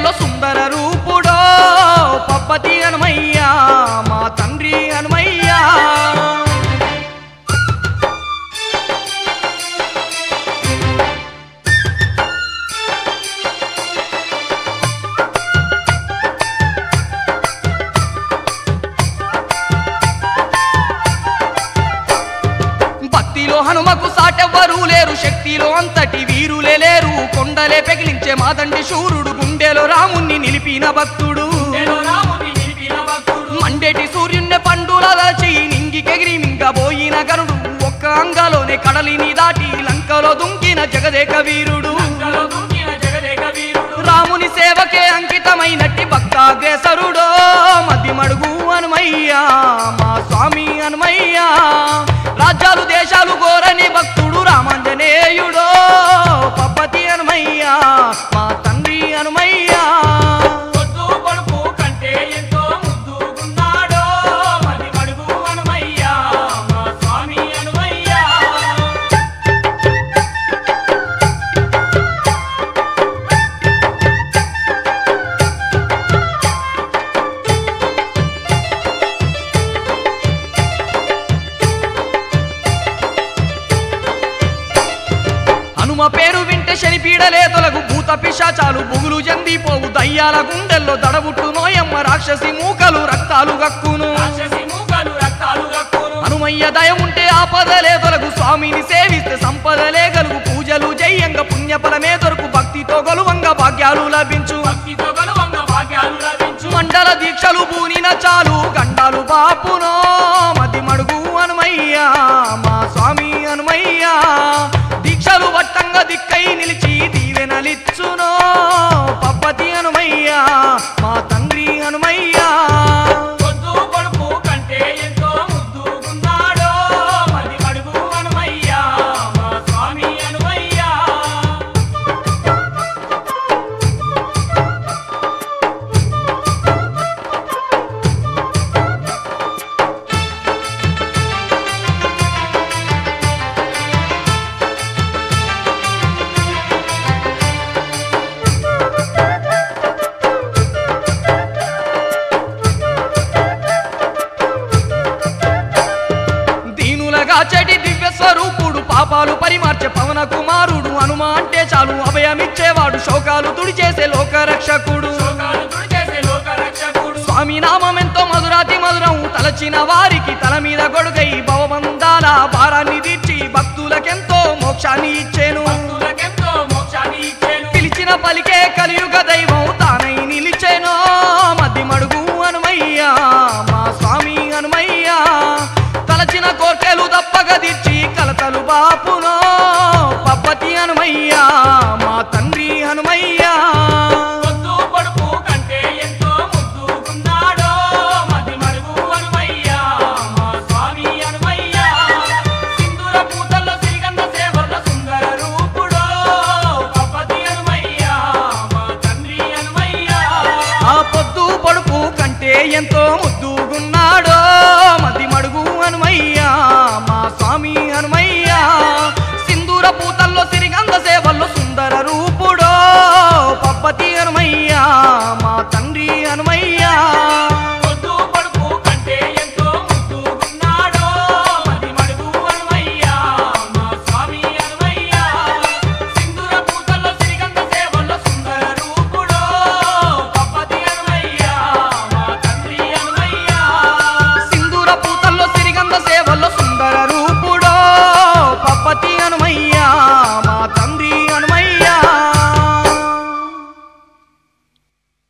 రూపంలో సుందర రూపుడో పప్పతి హనుమయ్యా మా తండ్రి హనుమయ్యా భక్తిలో హనుమకు సాటెవ్వరూ లేరు శక్తిలో అంతటి వీరులే లేరు కొండలే పెగిలించే మాదండి శూరుడు గుండెలో రాముణ్ణి నిలిపిన భక్తుడు మండేటి సూర్యుణ్ణి పండుల దాచి నింగికెగిరి మింగబోయిన గరుడు ఒక్క అంగలోనే కడలిని దాటి లంకలో దుంకిన జగదేక వీరుడు రాముని సేవకే అంకితమైనట్టి భక్తాగ్రేసరుడో మది మడుగు హనుమయ్యా మా స్వామి హనుమయ్యా రాజ్యాలు దేశాలు కోరని భక్తుడు రామాంజనేయుడో పప్పతి హనుమయ్యా మా తండ్రి హనుమయ్యా పొద్దు పొడుపు కంటే ఎంతో ముద్దుగున్నాడో మది మడుగు హనుమయ్యా మా స్వామి హనుమయ్యా హనుమ పేరు వింటే శనిపీడలే తొలగు భూత పిశాచాలు బుగులు జందిపోవు దయ్యాల గుండెల్లో దడబుట్టు నోయమ్మ రాక్షసి మూకలు రక్తాలు గక్కును రాక్షసి మూకలు రక్తాలు రక్కును హనుమయ్య దయ ఉంటే ఆపదలే తొలగు స్వామిని సేవిస్తే సంపదలే గలుగు పూజలు జయ్యంగ పుణ్యఫలమే దొరకు భక్తితో గొలువంగ భాగ్యాలు లభించు భక్తితో గలువంగ భాగ్యాలు లభించు మండల దీక్షలు పూనిన చాలు గండాలు బాపునో మతి మడుగు హనుమయ్యా మా స్వామి హనుమయ్యా దీక్షలు వట్టంగా దిక్కై నిలిచి దీవెనలిచ్చునో పప్పతి హనుమయ్యా మా తండ్రి హనుమయ్యా పొద్దు పొడుపు కంటే ఎంతో ముద్దుగున్నాడో మది మడుగు హనుమయ్యా మా స్వామి హనుమయ్యా దీనులగా చెడి దివ్య స్వరూపుడు పాపాలు పరిమార్చే పవన కుమారుడు హనుమ అంటే చాలు అభయమిచ్చేవాడు శోకాలు తుడిచేసే లోకరక్షకుడు శోకాలు తుడిచేసే లోక రక్షకుడు స్వామి నామం ఎంతో మధురాతి మధురం తలచిన వారికి తల మీద గొడుగై భవబంధాల భారాన్ని తీర్చి భక్తులకెంతో మోక్షాన్ని ఇచ్చేను భక్తులకెంతో మోక్షాన్ని ఇచ్చేను పిలిచిన పలికే కలియుగ దైవం తానై నిలిచేనో మధ్య మడుగు హనుమయ్యా మా స్వామి హనుమయ్యా తలచిన కోర్కెలు తప్పక తీర్చి